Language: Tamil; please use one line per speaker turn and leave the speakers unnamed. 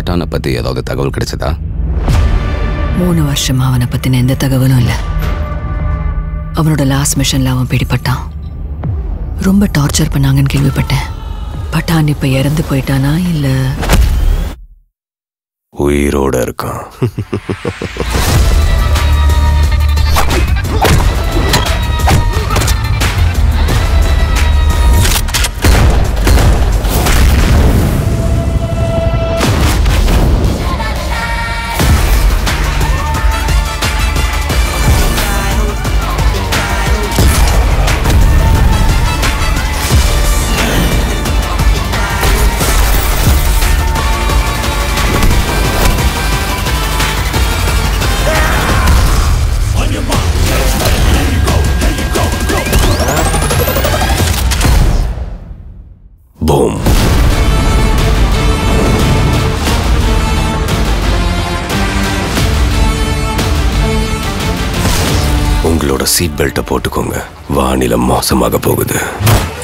பட்டானை பத்தி ஏதாவது தகவல் கிடைச்சதா
மூணு வருஷமா அவனை பத்தின எந்த தகவலும் இல்லை அவனோட லாஸ்ட் மிஷன்ல அவன் பிடிபட்டான் ரொம்ப டார்ச்சர் பண்ணாங்கன்னு கேள்விப்பட்டேன் பட்டான் இப்ப இறந்து போயிட்டானா இல்ல
உயிரோட இருக்கான் பூம் உங்களோட சீட் பெல்ட்டை போட்டுக்கோங்க வானிலை மோசமாக போகுது